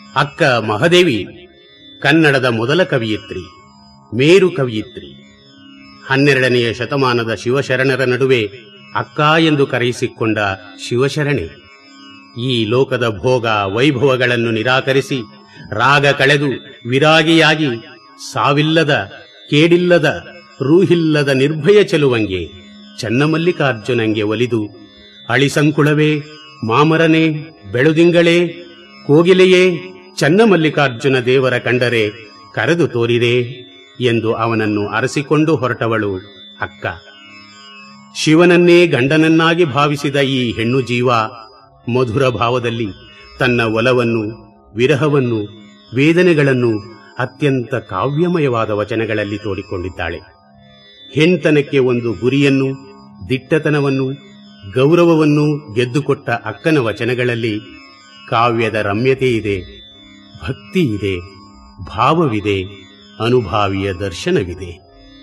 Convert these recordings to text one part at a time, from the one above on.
ಅಕ್ಕ ಮಹದೇವಿ ಕನ್ನಡದ ಮೊದಲ ಕವಿಯಿತ್ರಿ ಮೇರು ಕವಿಯಿತ್ರಿ ಹನ್ನೆರಡನೆಯ ಶತಮಾನದ ಶಿವಶರಣರ ನಡುವೆ ಅಕ್ಕ ಎಂದು ಕರೆಯಿಸಿಕೊಂಡ ಶಿವಶರಣೆ ಈ ಲೋಕದ ಭೋಗ ವೈಭವಗಳನ್ನು ನಿರಾಕರಿಸಿ ರಾಗ ಕಳೆದು ವಿರಾಗಿಯಾಗಿ ಸಾವಿಲ್ಲದ ಕೇಡಿಲ್ಲದ ರೂಹಿಲ್ಲದ ನಿರ್ಭಯ ಚೆಲುವಂಗೆ ಚನ್ನಮಲ್ಲಿಕಾರ್ಜುನಂಗೆ ಒಲಿದು ಅಳಿಸಂಕುಳವೇ ಮಾಮರನೇ ಬೆಳುದಿಂಗಳೇ ಕೋಗಿಲೆಯೇ ಚನ್ನಮಲ್ಲಿಕಾರ್ಜುನ ದೇವರ ಕಂಡರೆ ಕರೆದು ತೋರಿದೆ ಎಂದು ಅವನನ್ನು ಅರಸಿಕೊಂಡು ಹೊರಟವಳು ಅಕ್ಕ ಶಿವನನ್ನೇ ಗಂಡನನ್ನಾಗಿ ಭಾವಿಸಿದ ಈ ಹೆಣ್ಣು ಜೀವ ಮಧುರ ಭಾವದಲ್ಲಿ ತನ್ನ ಒಲವನ್ನು ವಿರಹವನ್ನು ವೇದನೆಗಳನ್ನು ಅತ್ಯಂತ ಕಾವ್ಯಮಯವಾದ ವಚನಗಳಲ್ಲಿ ತೋಡಿಕೊಂಡಿದ್ದಾಳೆ ಹೆಣ್ತನಕ್ಕೆ ಒಂದು ಗುರಿಯನ್ನು ದಿಟ್ಟತನವನ್ನು ಗೌರವವನ್ನು ಗೆದ್ದುಕೊಟ್ಟ ಅಕ್ಕನ ವಚನಗಳಲ್ಲಿ ಕಾವ್ಯದ ರಮ್ಯತೆ ಇದೆ ಭಕ್ತಿ ಇದೆ ಭಾವವಿದೆ ಅನುಭಾವಿಯ ದರ್ಶನವಿದೆ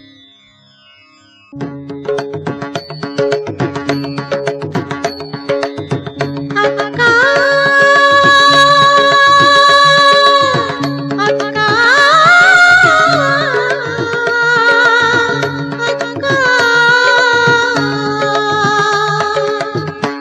ಅಕ್ಕ ಅಕ್ಕ ಅಕ್ಕ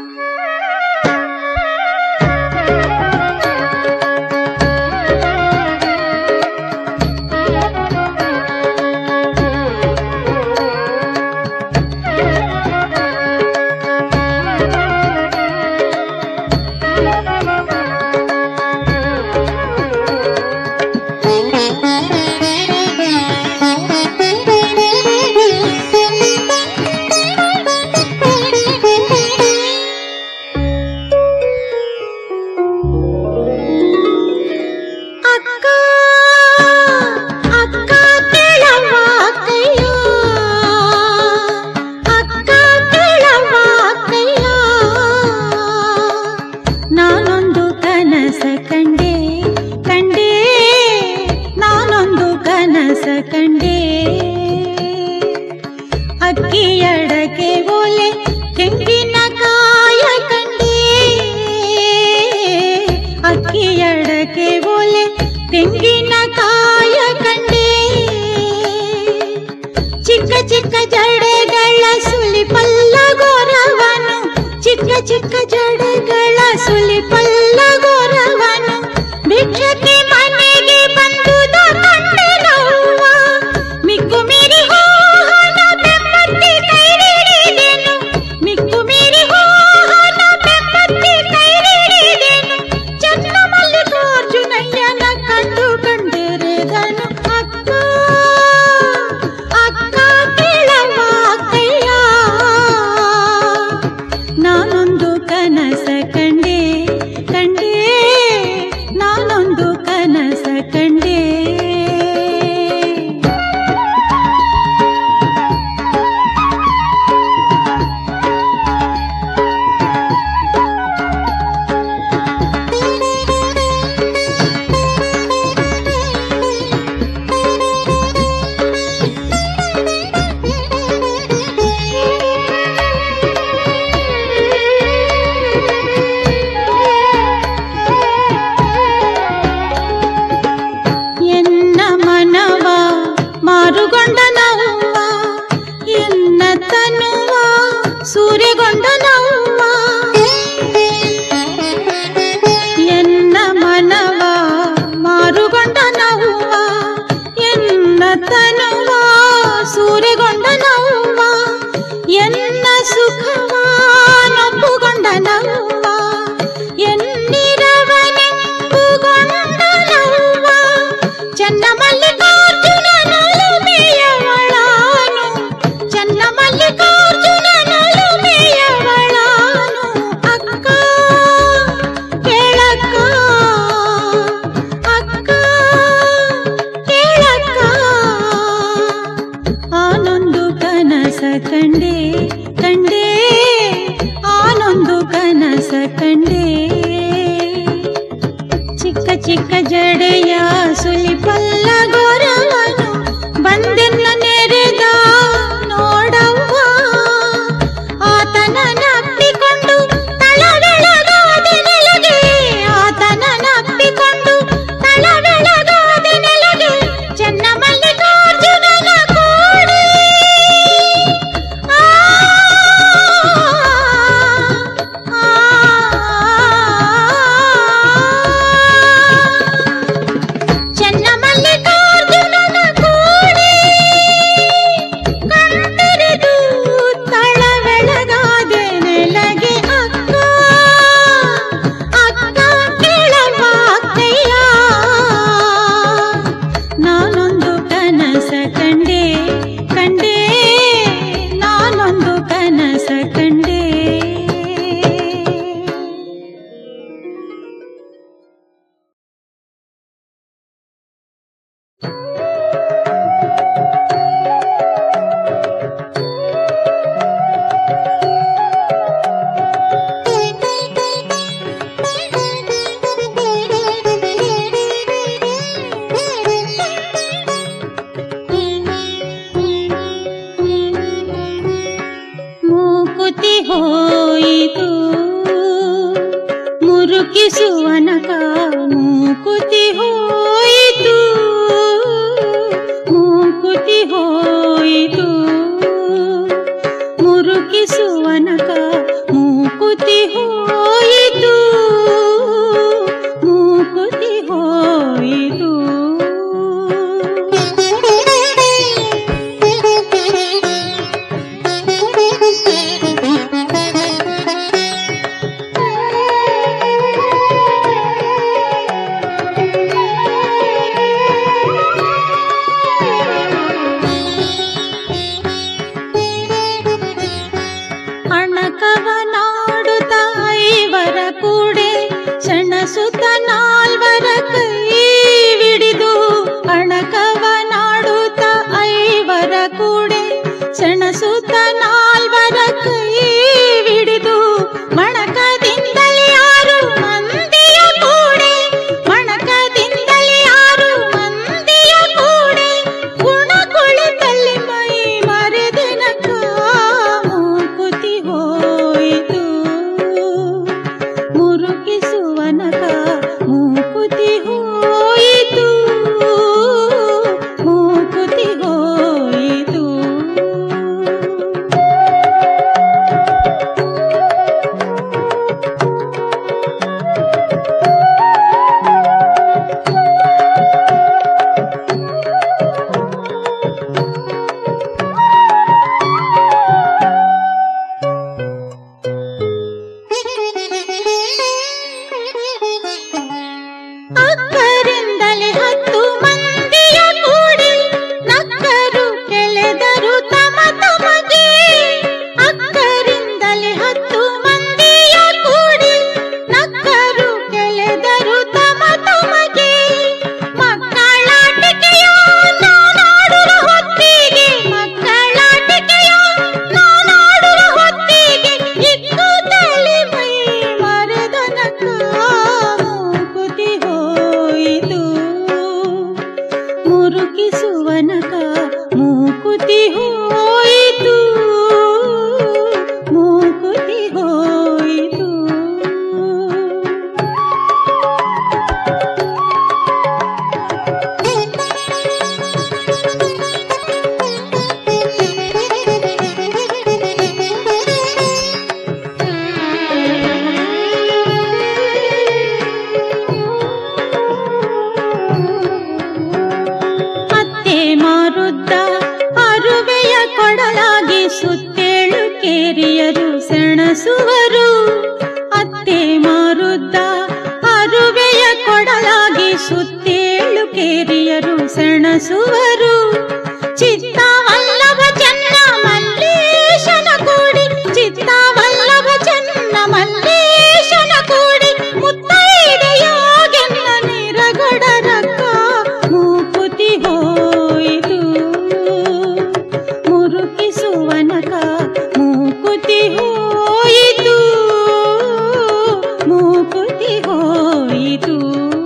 ಅಕ್ಕ ಅಕ್ಕ ಕೇಳವ್ವ ಕೈಯ ಅಕ್ಕ ಕೇಳವ್ವ ಕೈಯ ನಾನೊಂದು ಕನಸ ಕಂಡೆ ಕಂಡೆ ನಾನೊಂದು ಕನಸ ಕಂಡೆ ಅಕ್ಕಿಯಡಕೆ ಓಲೆ ತೆಂಗಿನಕಾಯ ಕಂಡೆ ಅಕ್ಕಿಯಡಕೆ ಓಲೆ ತೆಂಗಿನಕಾಯ ಕಂಡೆ ಚಿಕ್ಕ ಚಿಕ್ಕ ಜಡೆಗಳ ಸುಲಿಪಲ್ಲ ಗೋರವನು ಚಿಕ್ಕ ಚಿಕ್ಕ ಜಡೆಗಳ ಸುಲಿಪಲ್ಲ ಗೋರವನು ಭಿಕ್ಷಕ್ಕೆ ಮನೆಗೆ ಬಂದುದ ಕಂಡೆನವ್ವ ಮಿಕ್ಕು ಮೀರಿ ಹೋಹನ ಬೆಮ್ಮತ್ತಿ ಕೈರಿಡಿದೆನು ಮಿಕ್ಕು ಮೀರಿ ಹೋಹನ ಬೆಮ್ಮತ್ತಿ ಕೈರಿಡಿದೆನು ಚನ್ನ ಮಲ್ಲಿಕಾರ್ಜುನಯ್ಯನ ಕಂಡು ಕಂಡಿರಿದನು ಅಕ್ಕ ಅಕ್ಕ ಕೇಳವ್ವ ಕೈಯ ನಾನೊಂದು ಕನಸ ಕಂಡೆ ಕಂಡೆ ನಾನೊಂದು ಕನಸ ಕಂಡೆ ಎನ್ನ ಮನವ ಮಾರುಗೊಂಡ ನವ್ವ ಎನ್ನ ತನುವ ಸೂರ್ಯಗೊಂಡ ನವ್ವ ಎನ್ನ ಮನವ ಮಾರುಗೊಂಡ ನವ್ವ ಎನ್ನ ತನುವ ಸೂರ್ಯಗೊಂಡ ನವ್ವ ಎನ್ನ ಸುಖವ ನೊಪ್ಪುಗೊಂಡ ನವ್ವ ಎನ್ನಿರವನೆಂಬುಗೊಂಡ ನವ್ವ ಚನ್ನ ಮಲ್ಲಿಕಾರ್ಜುನನೊಲುಮೆಯವಳಾನು ಚನ್ನ ಮಲ್ಲಿಕಾರ್ಜುನನೊಲುಮೆಯವಳಾನು ಅಕ್ಕ ಕೇಳಕ್ಕ ಅಕ್ಕ ಕೇಳಕ್ಕ ಆನೊಂದು ಕನಸ ಕಂಡೆ ಕಂಡೆ ಆನೊಂದು ಕನಸ ಕಂಡೆ ಚಿಕ್ಕ ಚಿಕ್ಕ ಜಡೆಯ ಸುಲಿಪಲ್ಲ ಗೋರವನು ಬಂದೆನ್ನ ನೆರೆದ ನೋಡವ್ವ ಆತನ ನಪ್ಪಿಕೊಂಡು ತಳವೆಳಗಾದೆ ನೆಲಗೆ ಆತನ ನಪ್ಪಿಕೊಂಡು ಮುರುಕಿಸುವನಕ ಮೂಕುತಿ ಹೋಯಿತು ಮೂಕುತಿ ಹೋಯಿತು ಮುರುಕಿಸುವನಕ ಮೂಕುತಿ ಹೋಯಿತು ಮೂಕುತಿ ಹೋಯಿತು ಅಣಕವನಾಡುತ್ತ ಐವರ ಕೂಡೆ ಸೆಣಸುತ್ತ ನಾಲ್ವರ ಕೈ ವಿಡಿದು ಅಣಕವನಾಡುತ್ತ ಐವರ ಕೂಡೆ ಸೆಣಸುತ್ತ ನಾಲ್ವರ ಕೈ ವಿಡಿದು ಮಣಕದಿಂದಲೇ ಆರು ಮಂದಿಯ ಕೂಡೆ ಮಣಕದಿಂದಲೇ ಆರು ಮಂದಿಯ ಕೂಡೆ ಗುಣ ಕುಳಿತಲ್ಲಿ ಮೈ ಮರೆದಿನಕ ಮೂಕುತಿ ಹೋಯಿತು ಮುರುಕಿಸುವನಕ ಮೂಕುತಿ ಹೋಯಿತು ಮೂಕುತಿ ಹೋಯಿತು ಅಕ್ಕರಿಂದಲೇ ಹತ್ತು ಮಂದಿಯ ಕೂಡಿ ನಕ್ಕರು ಕೆಳೆದರು ತಮ ತಮಗೆ ಅಕ್ಕರಿಂದಲೇ ಹತ್ತು ಮಂದಿಯ ಕೂಡಿ ನಕ್ಕರು ಕೆಳೆದರು ತಮ ತಮಗೆ ಮಕ್ಕಳಾಟಿಕೆಯ ನಾನಾಡುವ ಹೊತ್ತಿಗೆ ಮಕ್ಕಳಾಟಿಕೆಯ ನಾನಾಡುವ ಹೊತ್ತಿಗೆ ಇಕ್ಕುತ್ತಲೇ ಮೈ ಮರೆದನಕ ಮೂಕುತಿ ಹೋಯಿತು ಮುರುಕಿಸುವನಕ ಮೂಕುತಿ ಹೋಯಿತು ಮೂಕುತಿ ಹೋಯಿತು ಅತ್ತೆ ಮಾರುದ್ದ ಅರುವೆಯ ಕೊಡಲಾಗಿ ಸುತ್ತೇಳು ಕೇರಿಯರು ಸೆಣಸುವರು ಅತ್ತೆ ಮಾರುದ್ದ ಅರುವೆಯ ಕೊಡಲಾಗಿ ಸುತ್ತೇಳು ಕೇರಿಯರು ಸೆಣಸುವರು ಚಿತ್ತವಲ್ಲಭ ಚನ್ನ ಮಲ್ಲೇಶನ ಕೂಡಿ ಚಿತ್ತವಲ್ಲಭ ಚನ್ನ ಮಲ್ಲೇಶನ ಕೂಡಿ ಮುತ್ತೈದೆಯಾಗೆನ್ನ ನಿರಗಡರಕ್ಕ ಮೂಕುತಿ ಹೋಯಿತು ಮುರುಕಿಸುವನಕ ಮೂಕುತಿ ಹೋಯಿತು ಮೂಕುತಿ ಹೋಯಿತು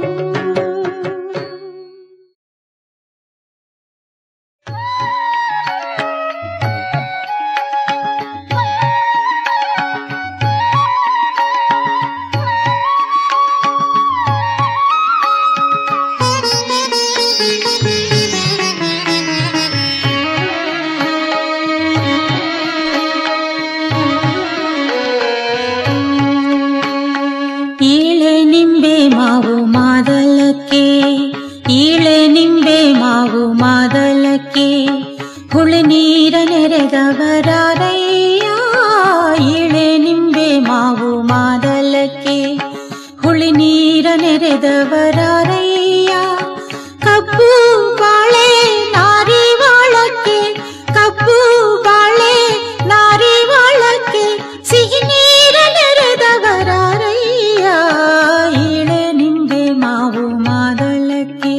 ಈಳೆ ನಿಂಬೆ ಮಾವು ಮಾದಲಕ್ಕೆ ಈಳೆ ನಿಂಬೆ ಮಾವು ಮಾದಲಕ್ಕೆ ಹುಳಿ ನೀರ ನೆರೆದವರಾರಯ್ಯ ಈಳೆ ನಿಂಬೆ ಮಾವು ಮಾದಲಕ್ಕೆ ಹುಳಿ ನೀರ ನೆರೆದವರಾರಯ್ಯ ಕಬ್ಬು ಬಾಳೆ ನಾರಿ ವಾಳಕ್ಕೆ ಕಬ್ಬು ಬಾಳೆ ನಾರಿ ವಾಳಕ್ಕೆ ಸಿಹಿ ನೀರ ನೆರೆದವರಾರಯ್ಯ ಈಳೆ ನಿಂಬೆ ಮಾವು ಮಾದಳಕ್ಕೆ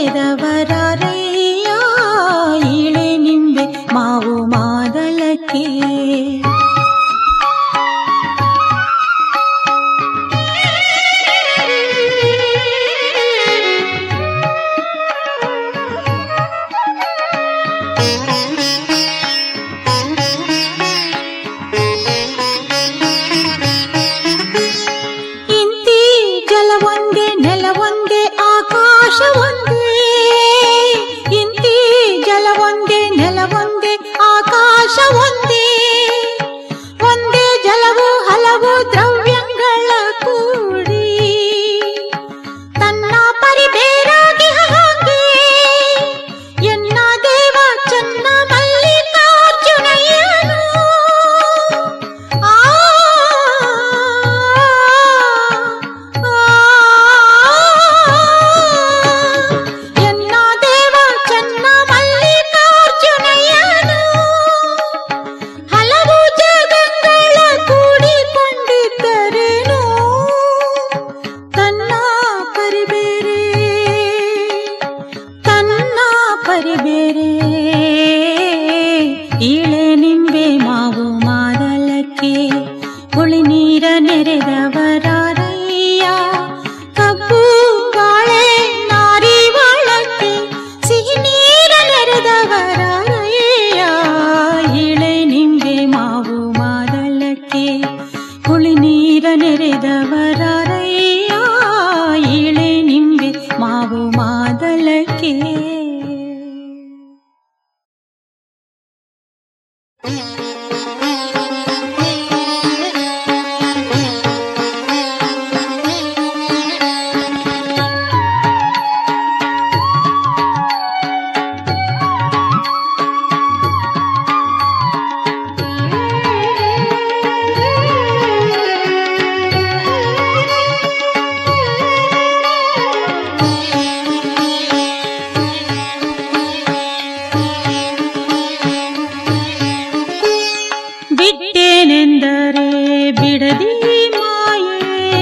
ನೆರೆದವರಾರಯ್ಯ ಇಳೆ ನಿಂಬೆ ಮಾವು ಮಾದಲಕ್ಕೆ ಇಂತಿ ಜಲವೊಂದೇ ನೆಲವೊಂದೇ ಆಕಾಶ ಒಂದೇ ಇಂತಿ ಜಲವೊಂದೇ ನೆಲವೊಂದೇ ಆಕಾಶ ಒಂದೇ ಒಂದೇ ಜಲವು ಹಲವು ದ್ರವ್ಯಗಳ ಕೂಡಿ ತನ್ನ ಪರಿಬೇರಾಗಿ ಹಾಗೆ ಎನ್ನ ದೇವ ಚನ್ನ ಮಲ್ಲಿಕಾರ್ಜುನಯ್ಯನು ಆ ಎನ್ನ ದೇವ ಚನ್ನ ಮಲ್ಲಿಕಾರ್ಜುನಯ್ಯನು ಹಲವು ಜಗಗಳ ಕೂಡಿಕೊಂಡಿದ್ದರೇನು ತನ್ನ ಪರಿಬೇರೆ ತನ್ನ ಪರಿಬೇರೆ ಇಳೆ ನಿಂಬೆ ಮಾವು ಮಾದಲಕ್ಕೆ ಹುಳಿ ನೀರ ನೆರೆದವರಾರಯ್ಯ ಕಬ್ಬು ಬಾಳೆ ನಾರಿ ಬಾಳಕ್ಕೆ ಸಿಹಿ ನೀರ ನೆರೆದವರಾರಯ್ಯ ಇಳೆ ನಿಂಬೆ ಮಾವು ಮಾದಲಕ್ಕೆ ಹುಳಿ ನೀರ ನೆರೆದವರಾರಯ್ಯ ಇಳೆ ನಿಂಬೆ ಮಾವು ಮಾದಲಕ್ಕೆ ಬಿಟ್ಟೇನೆಂದರೆ ಬಿಡದಿ ಮಾಯೆ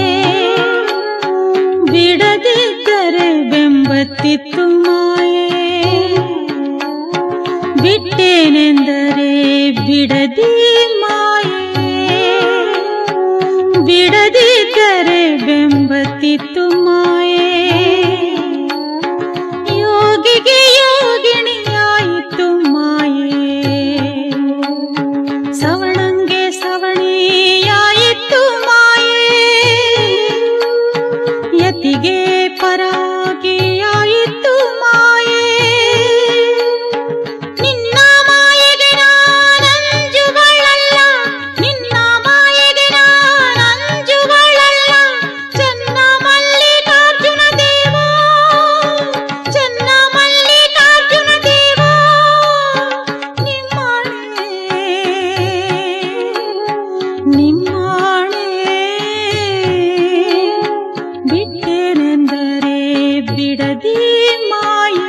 ಬಿಡದಿದ್ದರೆ ಬೆಂಬತ್ತಿತ್ತು ಮಾಯೆ ಬಿಟ್ಟೇನೆಂದರೆ ಬಿಡದಿ ಮಾಯೆ ಬಿಡದಿದ್ದರೆ ಬೆಂಬತ್ತಿತ್ತು ಮಾಯೆ ಯೋಗಿಗೆ ಯೋಗಿಣಿಯಾಯಿತು ಮಾಯೆ ಸವಣಂಗೆ ಸವಣಿಯಾಯಿತು ಮಾಯೆ ಯತಿಗೆ ಪರಾಗಿಯಾಯಿತು ಮಾಯೆ ನಿನ್ನ ಮಾಯೆಗೆ ನಾನಂಜುಗಳಲ್ಲ ನಿನ್ನ ಮಾಯೆಗೆ ನಾನಂಜುಗಳಲ್ಲ ಚೆನ್ನ ಮಲ್ಲಿಕಾರ್ಜುನ ದೇವ ಚೆನ್ನ ಮಲ್ಲಿಕಾರ್ಜುನ ದೇವ ನಿಮ್ಮಾಣೆ ನಿಮ್ಮಾಣೆ ಬಿಟ್ಟೇನೆಂದರೆ ಬಿಡದಿ ಮಾಯೆ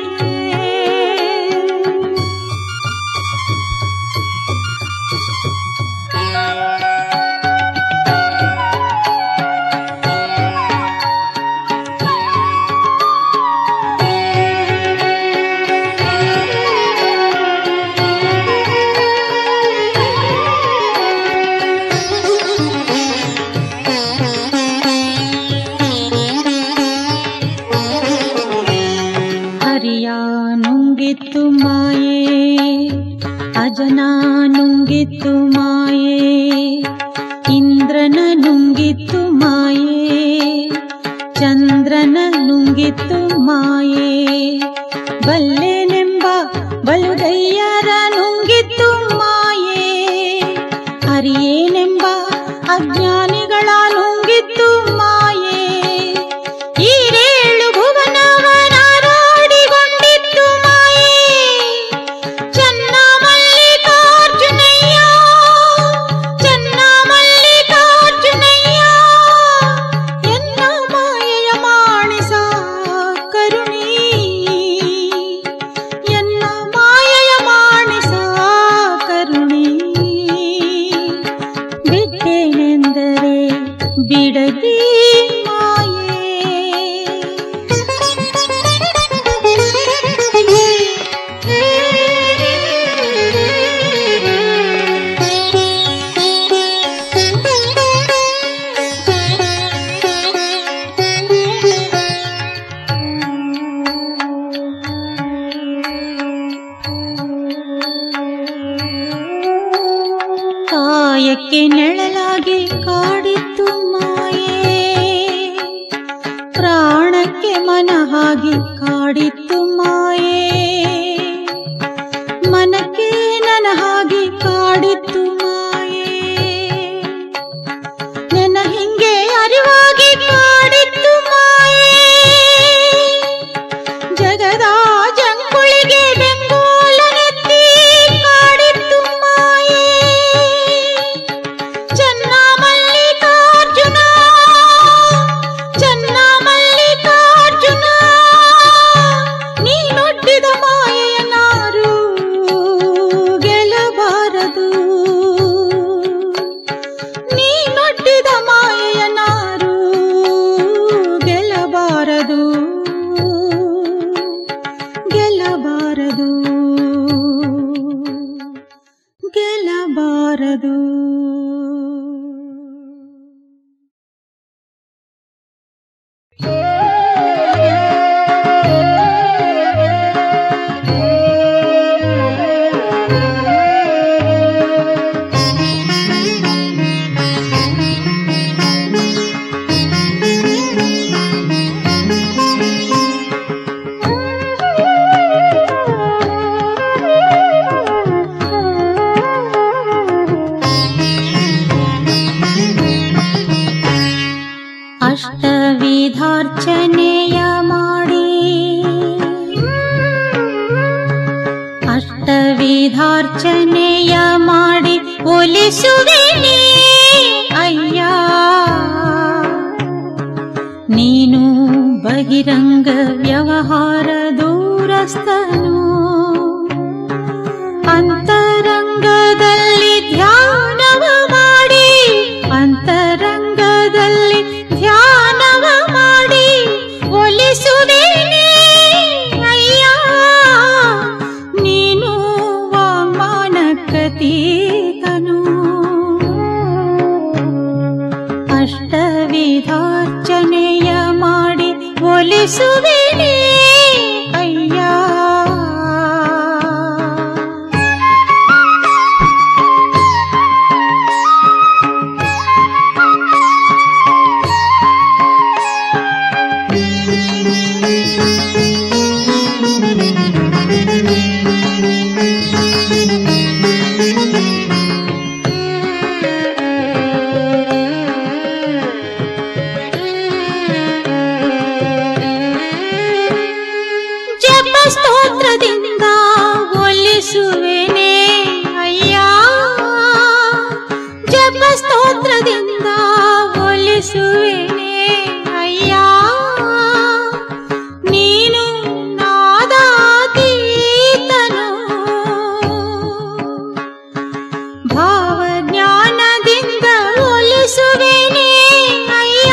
ಹರಿಯ ನುಂಗಿತ್ತು ಮಾಯೆ ಅಜನ ನುಂಗಿತ್ತು ಮಾಯೆ ಇಂದ್ರನ ನುಂಗಿತ್ತು ಮಾಯೆ ಚಂದ್ರನ ನುಂಗಿತ್ತು ಮಾಯೆ ಬಲ್ಲೆನೆಂಬ ಬಲುಗೈಯರ ನುಂಗಿತ್ತು ಮಾಯೆ ಹರಿಯೇನೆಂಬ ಅಜ್ಞಾನಿಗಳ ನುಂಗಿತ್ತು ಮಾಯೆ ಈರೇಳು ಭುವನವನಾರಾಡಿಕೊಂಡಿತ್ತು ಮಾಯೆ ಚೆನ್ನ ಮಲ್ಲಿಕಾರ್ಜುನಯ್ಯ ಚೆನ್ನ ಮಲ್ಲಿಕಾರ್ಜುನಯ್ಯ ಎನ್ನ ಮಾಯೆಯ ಮಾಣಿಸ ಕರುಣಿ ಎನ್ನ ಮಾಯೆಯ ನನಹಾಗಿ ಕಾಡಿತ್ತು ಮಾಯೇ ಮನಕ್ಕೆ ನನಹಾಗಿ ಕಾಡಿತ್ತು ಮಾಯೇ ನೆನ ಹಿಂಗೆ ಅರಿವಾಗಿ ಕಾಡಿತ್ತು ಮಾಯೇ ಜಗದ ಜಂಗುಳಿಗೆ ಬೆಂಗೋಲನೆತ್ತಿ ಕಾಡಿತ್ತು ಮಾಯೇ ಚನ್ನ ಮಲ್ಲಿಕಾರ್ಜುನ ಚನ್ನ ಮಲ್ಲಿಕಾರ್ಜುನ ನೀನೊಡ್ಡಿದ ಮಾಯನಾರು ಗೆಲ್ಲಬಾರದು ನೀನೊಡ್ಡಿದ ಮಾಯನಾರು ಗೆಲ್ಲಬಾರದು ಗೆಲ್ಲಬಾರದು ಗೆಲ್ಲಬಾರದು ಅಷ್ಟವಿಧಾರ್ಚನೆಯ ಮಾಡಿ ಅಷ್ಟವಿಧಾರ್ಚನೆಯ ಮಾಡಿ ಒಲಿಸುವೆನೇ ಅಯ್ಯ ನೀನು ಬಹಿರಂಗ ವ್ಯವಹಾರ ದೂರಸ್ಥನು ಅಂತರಂಗದಲ್ಲಿ ಧ್ಯಾನವ ಮಾಡಿ ಅಂತರಂಗದಲ್ಲಿ ಧ್ಯಾನವ ಮಾಡಿ ಒಲಿಸುವೇನೆ ಅಯ್ಯ ನೀನು ವಾಮಾನಕತೀತನು ಅಷ್ಟವಿಧಾರ್ಚನೆಯ ಮಾಡಿ ಒಲಿಸುವೇನೆ ಅಯ್ಯ ಜಪ ಸ್ತೋತ್ರದಿಂದ ಒಲಿಸುವೆನೆ ಅಯ್ಯ ಜಪ ಸ್ತೋತ್ರದಿಂದ ಒಲಿಸುವೆನೆ ಅಯ್ಯ ನೀನು ನಾದಾತೀತನು ಭಾವಜ್ಞಾನದಿಂದ ಒಲಿಸುವೆನೆ ಅಯ್ಯ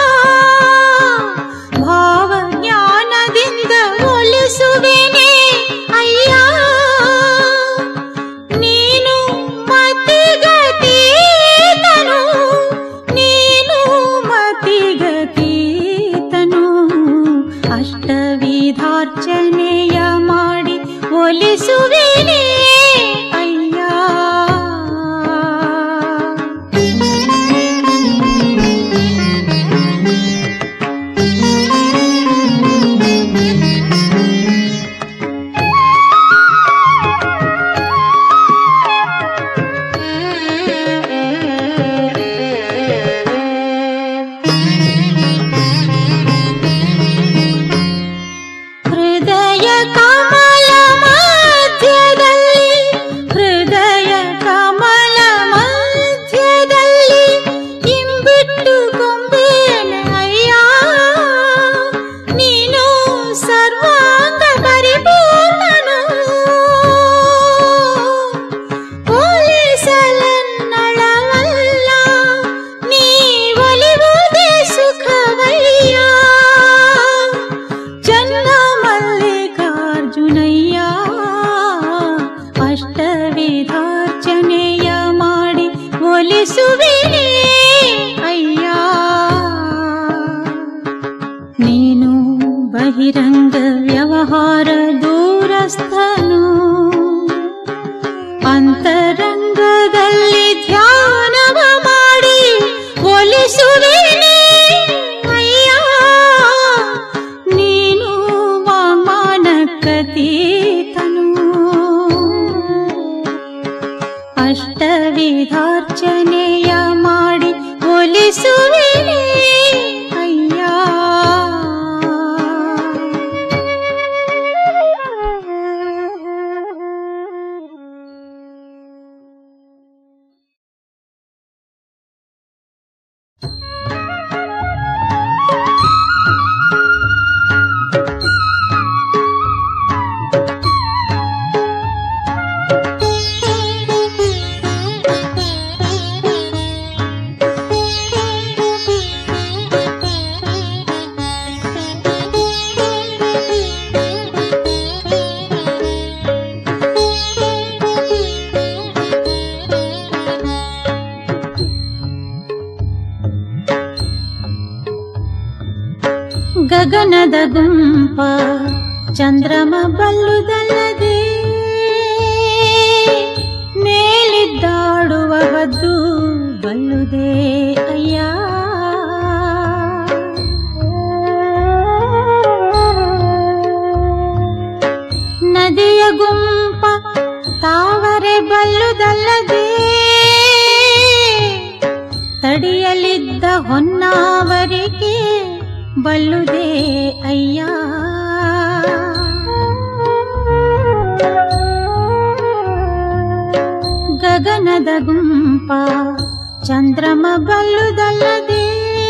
ಭಾವಜ್ಞಾನದಿಂದ ಒಲಿಸುವೆನೆ ಅಯ್ಯ ನೀನು ಮತಿಗತೀತನು ನೀನು ಮತಿಗತೀತನು ಅಷ್ಟವಿಧಾರ್ಚನೆಯ ಮಾಡಿ ಒಲಿಸುವೆನೆ ಅಯ್ಯ ಹೃದಯ ಕಮಲ ಮಧ್ಯದಲ್ಲಿ ಹೃದಯ ಕಮಲ ಮಧ್ಯದಲ್ಲಿ ಇಂಬಿಟ್ಟು ಕೊಂಬೇನೆ ಅಯ್ಯ ನೀನು ಸರ್ವಾಂಗ ಪರಿಪೂರ್ಣನು ಪೊಲೀಸಲನ್ನಳವಲ್ಲ ನೀ ಒಲಿವುದೇ ಸುಖವಯ್ಯ ಚನ್ನ ಮಲ್ಲಿಕಾರ್ಜುನಯ್ಯ ಅಷ್ಟವಿಧಾರ್ಚನೆಯ ಮಾಡಿ ಒಲಿಸುವೆನೆ ಅಯ್ಯ ನೀನು ಬಹಿರಂಗ ವ್ಯವಹಾರ ದೂರಸ್ಥನು ಅಂತರಂಗದಲ್ಲಿ ಧ್ಯಾನವ ಮಾಡಿ ಒಲಿಸುವೆನೆ ಅಯ್ಯ ನೀನು ಪ್ರತೀತನು ಅಷ್ಟವಿಧಾರ್ಚನೆಯ ಮಾಡಿ ಒಲಿಸುವೆನೆ ಅಯ್ಯ ಗಗನದ ಗುಂಪ ಚಂದ್ರಮ ಬಲ್ಲುದಲ್ಲದೆ ಮೇಲಿದ್ದಾಡುವ ಹದ್ದು ಬಲ್ಲುದೇ ಅಯ್ಯ ನದಿಯ ಗುಂಪ ತಾವರೆ ಬಲ್ಲುದಲ್ಲದೆ ತಡಿಯಲಿದ್ದ ಹೊನ್ನಾವರಿಗೆ ಬಲ್ಲುದೇ ಅಯ್ಯ ಗಗನದ ಗುಂಪ ಚಂದ್ರಮ ಬಲ್ಲುದಲ್ಲದೆ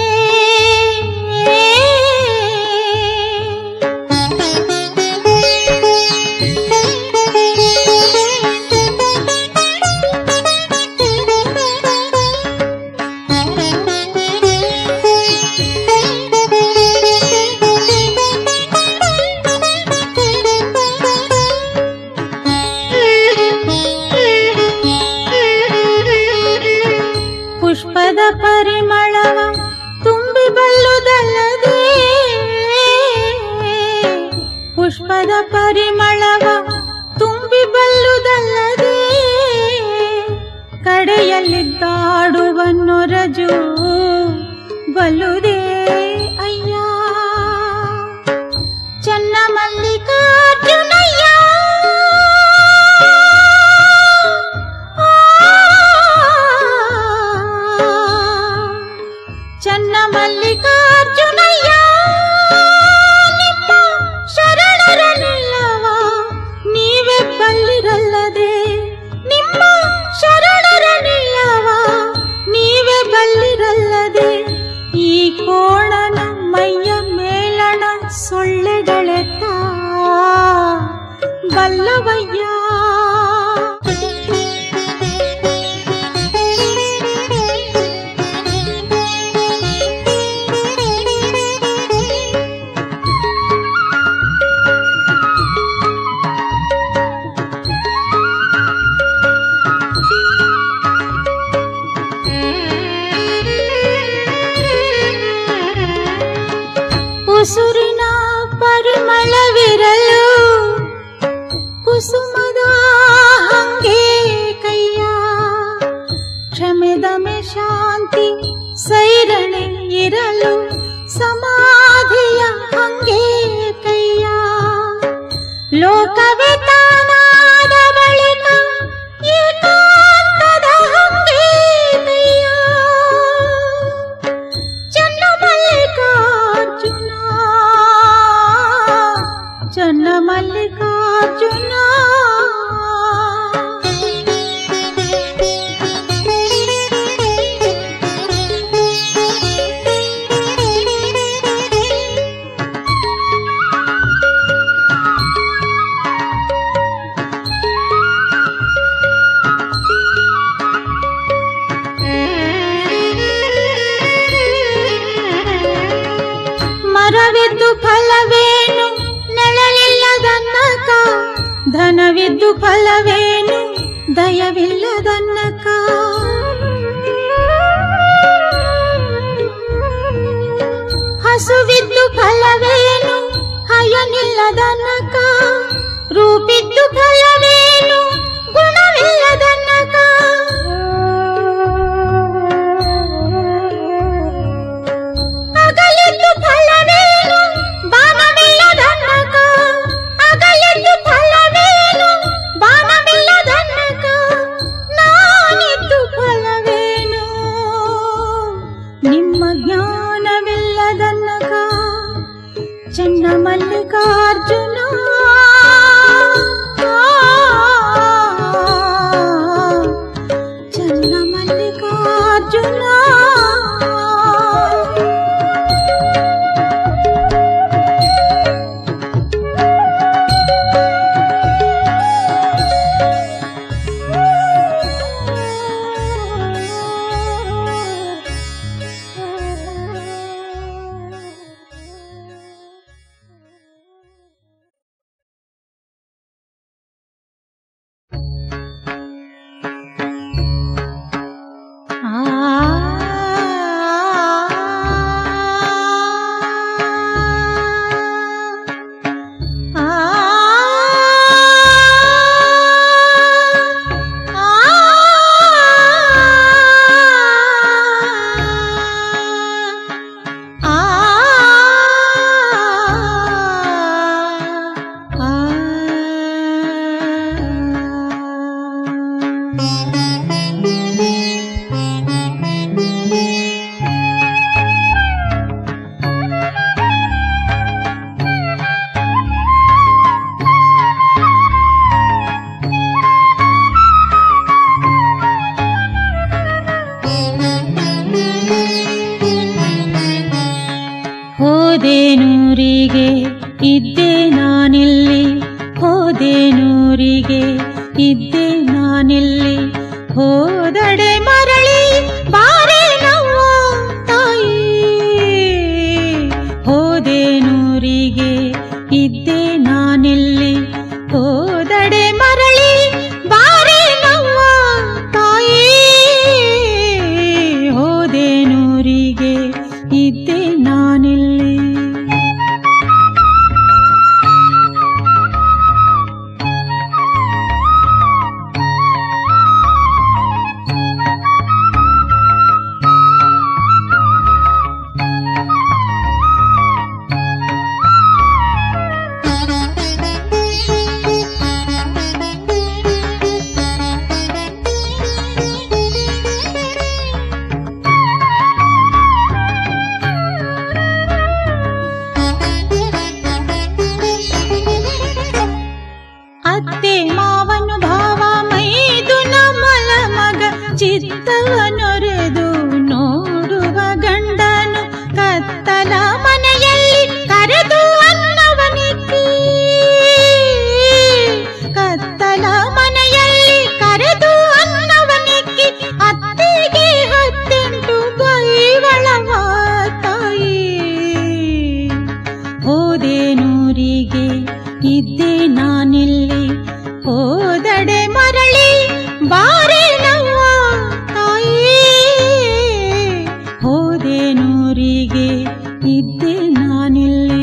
ಪುಷ್ಪದ ಪರಿಮಳವ ತುಂಬಿ ಬಲ್ಲುದಲ್ಲದೆ ಪುಷ್ಪದ ಪರಿಮಳವ ತುಂಬಿ ಬಲ್ಲುದಲ್ಲದೆ ಕಡೆಯಲ್ಲಿದ್ದಾಡುವ ನೊರಜು ಬಲ್ಲುದೇ ಅಯ್ಯ ಚನ್ನ ಮಲ್ಲಿಕಾರ್ಜುನಯ್ಯ ಚನ್ನ ಮಲ್ಲಿಕಾರ್ಜುನಯ್ಯ ನಿಮ್ಮ ಶರಣರ ನಿಲ್ಲವ ನೀವೇ ಬಲ್ಲಿರಲ್ಲದೆ ನಿಮ್ಮ ಶರಣರ ನಿಲ್ಲವ ನೀವೇ ಬಲ್ಲಿರಲ್ಲದೆ ಈ ಕೋಣನ ಮೈಯ ಮೇಲಣ ಸೊಳ್ಳೆಗಳೆತ್ತ ಬಲ್ಲವಯ್ಯ ಉಸುರಿನ ಪರಿಮಳವಿರಲು ಕುಸುಮದ ಹಂಗೆ ಕೈಯ ಕ್ಷಮೆದಮೆ ಶಾಂತಿ ಸೈರಣೆ ಇರಲು ಸಮಾಧಿಯ ಹಂಗೆ ಕೈಯ ಲೋಕವೇ ತಾನಾದ ಬಳಿಕ ಏಕಾಂತದ ಹಂಗೆ ಕೈಯ ಚನ್ನ ಮಲ್ಲಿಕಾರ್ಜುನ ಚನ್ನ ಮಲ್ಲಿಕಾರ್ಜುನ ಮರವಿದ್ದು ಫಲವೇನು ನೆಳಲಿಲ್ಲದನ್ನಕ ಧನವಿದ್ದು ಫಲವೇನು ದಯವಿಲ್ಲದನ್ನಕ ಹಸುವಿದ್ದು ಫಲವೇನು ಹಯನಿಲ್ಲದನ್ನಕ ರೂಪಿದ್ದು ಫಲವೇನು ಗುಣವಿಲ್ಲದನ್ನಕ ಅಗಲಿದ್ದು ಫಲವೇನು ಭಾವವಿಲ್ಲದನ್ನಕ ಅಗಲಿದ್ದು ಹೋದೆನೂರಿಗೆ ಇದ್ದೆ ನಾನಿಲ್ಲಿ ಹೋದಡೆ ಮರಳಿ ಬಾರೆ ನವ್ವ ತಾಯಿ ಹೋದೆನೂರಿಗೆ ಇದ್ದೆ ನಾನಿಲ್ಲಿ ಹೋದಡೆ ಮರಳಿ ಬಾರೆ ನವ್ವ ತಾಯಿ ಹೋದೆನೂರಿಗೆ ಇದ್ದೆ ನಾನಿಲ್ಲಿ ಅತ್ತೆ ಮಾವನು ಭಾವ ಮೈದು ನಮಲ ಮಗ ಚಿತ್ತವನೊರೆದು ನೋಡುವ ಗಂಡನು ಕತ್ತಲ ಮನೆಯಲ್ಲಿ ಕರೆದು ಅನ್ನವನಿಕ್ಕಿ ಕತ್ತಲ ಮನೆಯಲ್ಲಿ ಕರೆದು ಅನ್ನವನಿಕ್ಕಿ ಅತ್ತೆಗೆ ಹತ್ತೆಂಟು ಬೈವಳವ ತಾಯಿ ಹೋದೆನೂರಿಗೆ ಇದ್ದೆ ನಾನಿಲ್ಲಿ ಹೋದಡೆ ಮರಳಿ ಬಾರೆ ನವ್ವ ತಾಯಿ ಹೋದೆನೂರಿಗೆ ಇದ್ದೆ ನಾನಿಲ್ಲಿ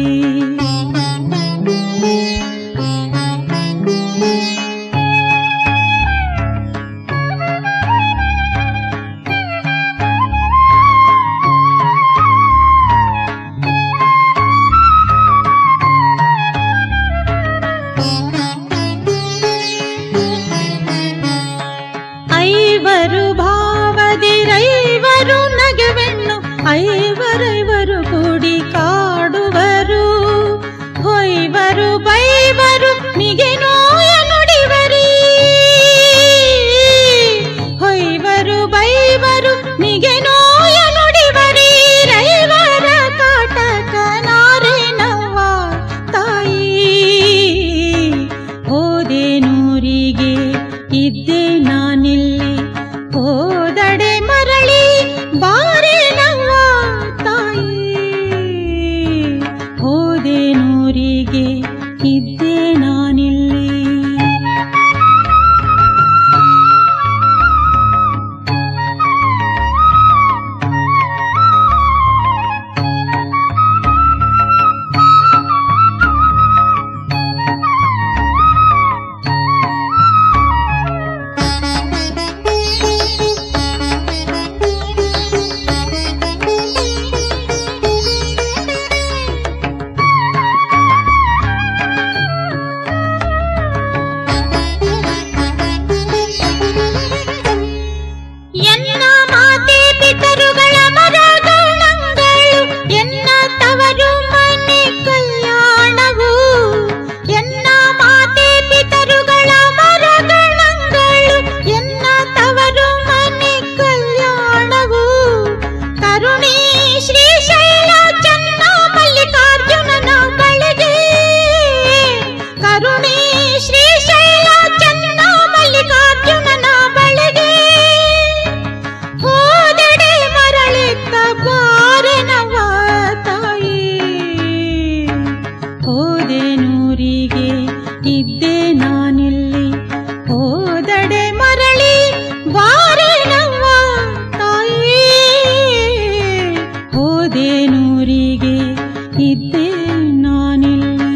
ಐವರು ಭಾವದಿರೈವರು ನಗೆವೆಣ್ಣು ಐವರೈವರು ಕೂಡಿ ಕಾಡುವರು ಹೊಯ್ವರು ಬೈವರು ನಿಗೆ ನೋಯ ನುಡಿವರಿ ಹೊಯ್ವರು ಬೈವರು ನಿಗೆ ನೋಯ ನುಡಿವರಿ ರೈವರ ಕಾಟಕ ನಾರೇನವ್ವ ತಾಯಿ ಹೋದೆನೂರಿಗೆ ಇದ್ದೆ ನಾನಿಲ್ಲಿ ಹೋದಡೆ ಮರಳಿ ಬಾರೆ ನವ್ವ ತಾಯಿ ಹೋದೆನೂರಿಗೆ ಇದ್ದೆ ನಾನಿಲ್ಲಿ ಎನ್ನ ಮಾತೆ ಪಿತರುಗಳ ಮರಗಳಂಗಳು ಎನ್ನ ತವರು ಮನೆ ಕಲ್ಯಾಣವು ಎನ್ನ ಮಾತೆ ಪಿತರುಗಳ ಮರಗಳಂಗಳು ಎನ್ನ ತವರು ಮನೆ ಕಲ್ಯಾಣವು ಕರುಣಿ ಶ್ರೀಶೈಲ ಚನ್ನ ಮಲ್ಲಿಕಾರ್ಜುನನ ಬಳಿಗೆ ಕರುಣಿ ಶ್ರೀಶೈಲ ಚನ್ನ ಮಲ್ಲಿಕಾರ್ಜುನನ ಬಳಿಗೆ ಹೋದಡೆ ಮರಳಿದ್ದ ಬಾರನವ ತಾಯಿ ಹೋದೆನೂರಿಗೆ ಇದ್ದೆ ನಾನಿಲ್ಲಿ ಹೋದಡೆ ಮರಳಿ ಬಾರನವ ತಾಯಿ ಹೋದೆನೂರಿಗೆ ಇದ್ದೆ ನಾನಿಲ್ಲಿ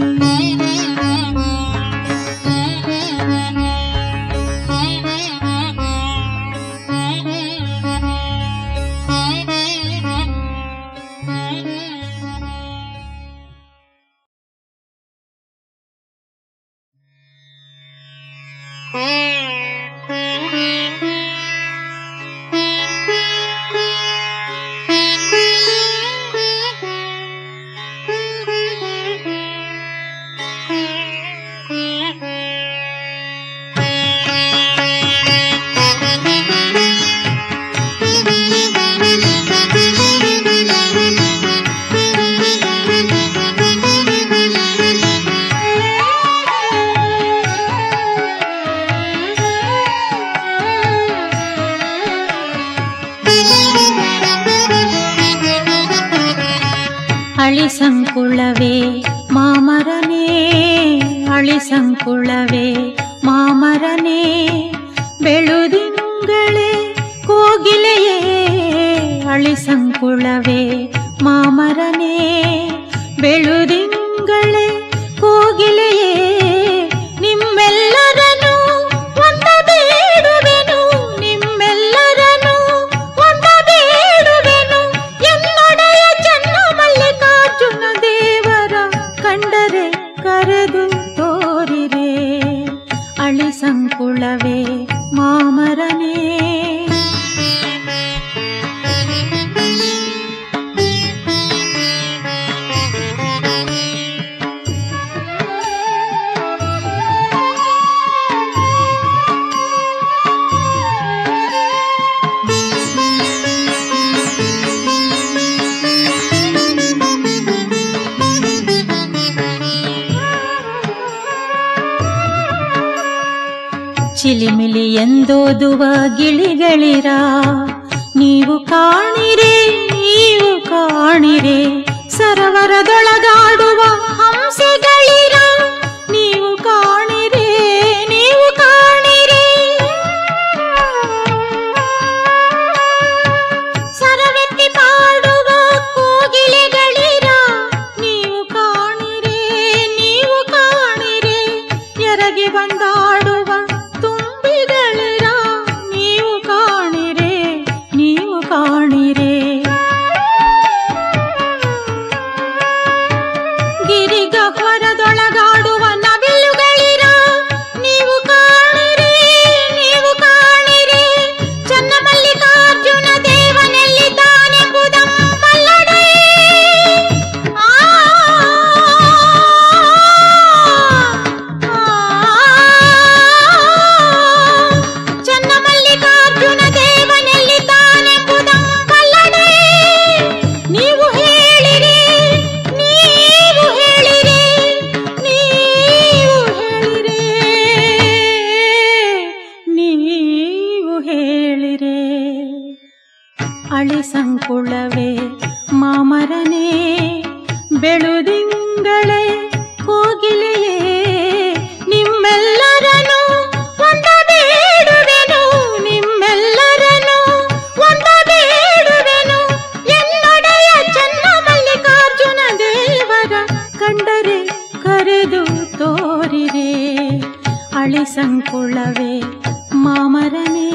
ಅಳಿಸಂಕುಳವೇ ಮಾಮರನೇ ಅಳಿಸಂಕುಳವೇ ಮಾಮರನೇ ಬೆಳುದಿಂಗಳೇ ಕೋಗಿಲೆಯೇ ಅಳಿಸಂಕುಳವೇ ಮಾಮರನೇ ಬೆಳುದಿಂಗಳೇ ಕೋಗಿಲೆಯೇ ನಿಮ್ಮೆಲ್ಲರನ್ನು ಒಂದ ಬೇಡುವೆನು ನಿಮ್ಮೆಲ್ಲರನ್ನು ಒಂದ ಬೇಡುವೆನು ಎನ್ನೊಡೆಯ ಚೆನ್ನ ಮಲ್ಲಿಕಾರ್ಜುನ ದೇವರ ಕಂಡರೆ ಕರೆದು ತೋರಿರೆ ಅಳಿಸಂಕುಳವೇ ಮಾಮರನೇ ಚಿಲಿಮಿಲಿ ಎಂದೋದುವ ಗಿಳಿಗಳಿರ ನೀವು ಕಾಣಿರೆ ನೀವು ಕಾಣಿರೆ ಸರವರದೊಳಗಾಡುವ ಹಂಸಗಳಿರ ನೀವು ಕಾಣಿರೆ ನೀವು ಕಾಣಿರೆ ಸರವೆತ್ತಿ ಪಾಡುವ ಕೋಗಿಲೆಗಳಿರ ನೀವು ಕಾಣಿರೆ ನೀವು ಕಾಣಿರೆ ಎರಗಿ ಬಂದಾಡುವ ತುಂಬಿಗಳಿರ ನೀವು ಕಾಣಿರೆ ನೀವು ಕಾಣಿರೆ ಗಿರಿಗಹ್ವರದೊಳಗಾಡುವ ನವಿಲುಗಳಿರ ನೀವು ಕಾಣಿರೆ ನೀವು ಕಾಣಿರೆ ಚನ್ನಮಲ್ಲಿಕಾರ್ಜುನ ದೇವನೆಲ್ಲಿದ್ದಾನೆಂಬುದಂಬಲ್ಲಡೆ ಆ ಚನ್ನಮಲ್ಲಿಕಾರ್ಜುನ ದೇವನೆಲ್ಲಿದ್ದಾನೆಂಬುದಂಬಲ್ಲಡೆ ನೀವು ಹೇಳಿರಿ ನೀವು ಹೇಳಿರಿ ನೀವು ಹೇಳಿರಿ ನೀವು ಹೇಳಿರೆ ಅಳಿಸಂಕುಳವೇ ಮಾಮರನೇ ಬೆಳುದಿಂಗಳೇ ಕೋಗಿಲೆಯೇ ನಿಮ್ಮೆಲ್ಲರನು ಒಂದ ಬೇಡುವೆನು ನಿಮ್ಮೆಲ್ಲರನು ಒಂದ ಬೇಡುವೆನು ಎನ್ನೊಡೆಯ ಚೆನ್ನ ಮಲ್ಲಿಕಾರ್ಜುನ ದೇವರ ಕಂಡರೆ ಕರೆದು ತೋರಿರೆ ಅಳಿಸಂಕುಳವೇ ಮಾಮರನೇ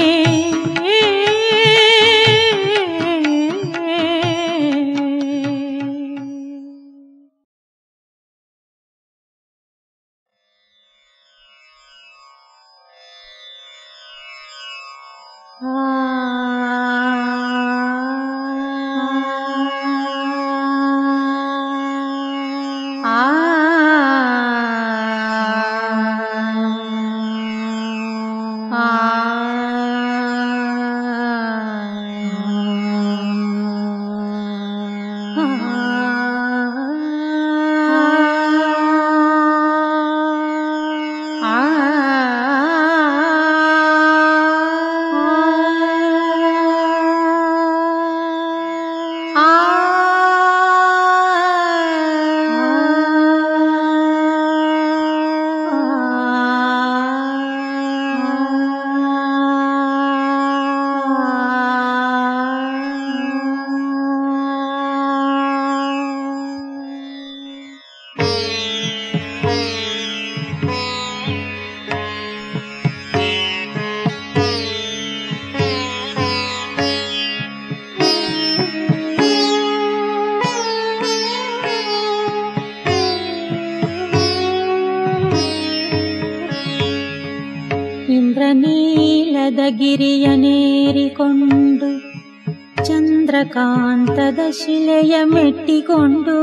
ಇಂದ್ರನೀಲದ ಗಿರಿಯನೇರಿಕೊಂಡು ಚಂದ್ರಕಾಂತದ ಶಿಲೆಯ ಮೆಟ್ಟಿಕೊಂಡು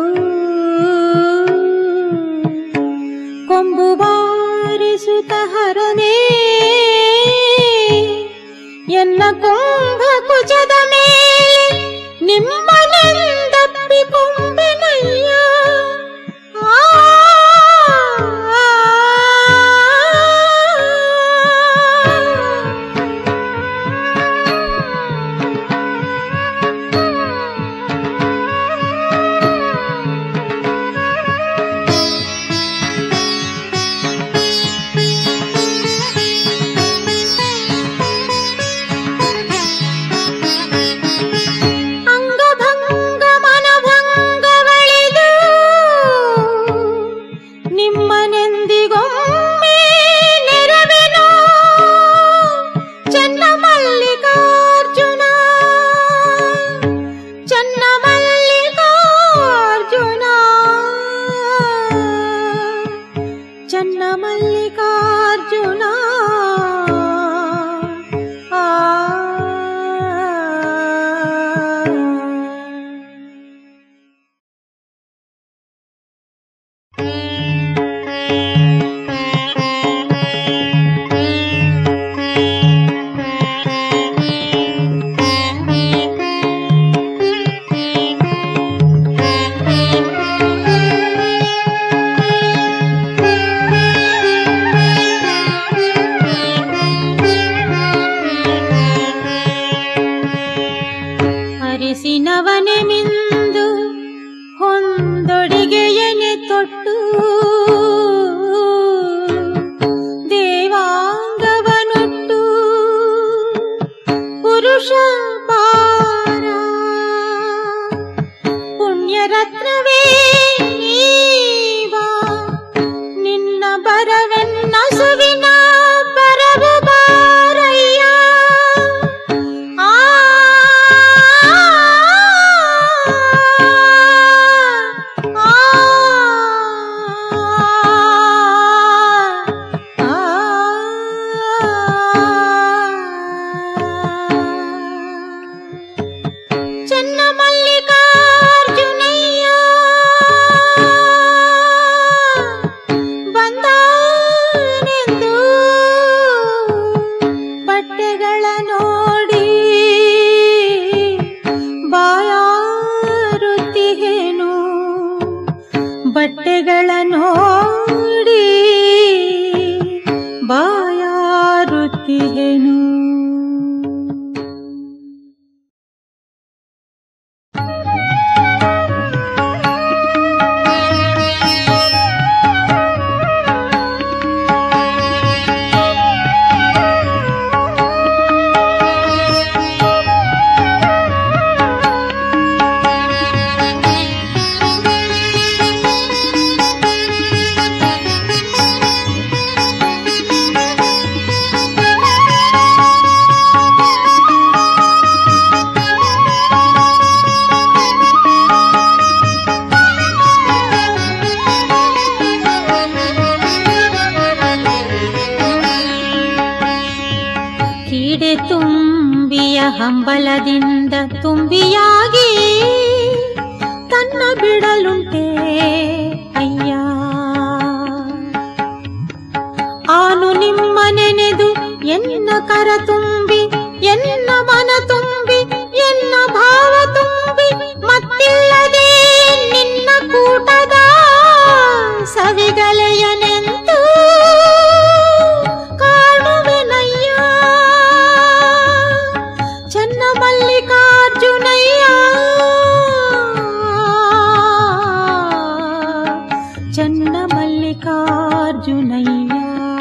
ಕೊಂಬು ಬಾರಿಸುತ್ತ ಹರನೇ ಎನ್ನ ಕುಂಭ ಕುಜದ ಮೇಲೆ ನಿಮ್ಮನೆಂದಪ್ಪಿಕೊಂಬೆನಯ್ಯ ಆ ಆ ಮಲ್ಲಿಕಾರ್ಜುನ ಆ ಅರಿಸಿನವನೆ ಮಿಂದು ಹೊಂದೊಡಿಗೆಯನೆ ತೊಟ್ಟು ದೇವಾಂಗವನುಟ್ಟು ಪುರುಷ ಪಾರ ಪುಣ್ಯರತ್ನವೇ ನೀವಾ ನಿನ್ನ ಬರವೆನ್ನ ಸುವಿನ ಬರವು ಬಾರಯ್ಯ ಆ ಆ ಚೆನ್ನ ಮಲ್ಲಿಕಾರ್ಜುನಯ್ಯ ಬಂದನೆಂದು ಬಟ್ಟೆಗಳ ನೋಡಿ ಬಾಯಾರುತ್ತಿಹೇನು ಬಟ್ಟೆಗಳ ನೋಡಿ ಬಾಯಾರುತ್ತಿಹೇನು ಕೀಡೆ ತುಂಬಿಯ ಹಂಬಲದಿಂದ ತುಂಬಿಯಾಗಿ ತನ್ನ ಬಿಡಲುಂಟೆ ಅಯ್ಯ ಆನು ನಿಮ್ಮ ನೆನೆದು ಎನ್ನ ಕರ ತುಂಬಿ ಎನ್ನ ಮನ ತುಂಬಿ ಎನ್ನ ಭಾವ ತುಂಬಿ ಮತ್ತಿಲ್ಲದೆ ನಿನ್ನ ಕೂಟದ ಸವಿಗಲೆಯನೆಂದು ಕಾಣುವೆನಯ್ಯ ಚೆನ್ನ ಮಲ್ಲಿಕಾರ್ಜುನಯ್ಯ ಚೆನ್ನ ಮಲ್ಲಿಕಾರ್ಜುನಯ್ಯ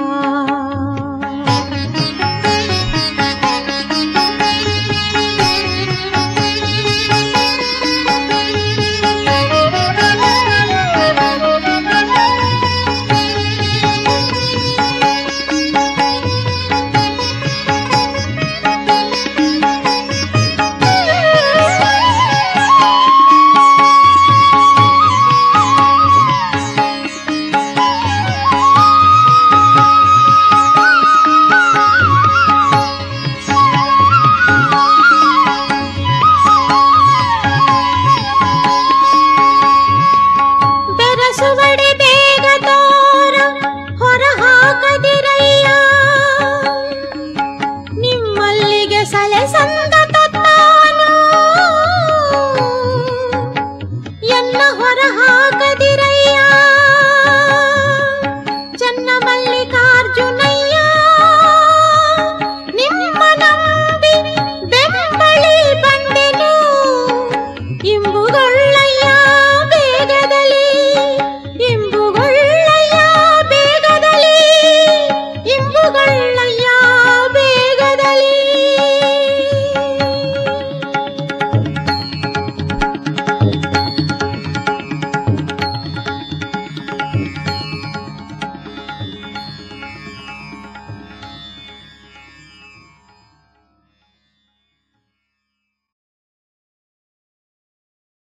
ಬೆರಸುವಡೆ ಬೇಗ ತೋರ ಹೊರ ಹಾಕದಿರಯ್ಯ ನಿಮ್ಮಲ್ಲಿಗೆ ಸಲೆ ಸಂದತ ತಾನು ಎನ್ನ ಹೊರ ಹಾಕದಿರಯ್ಯ ಚೆನ್ನ ಮಲ್ಲಿಕಾರ್ಜುನ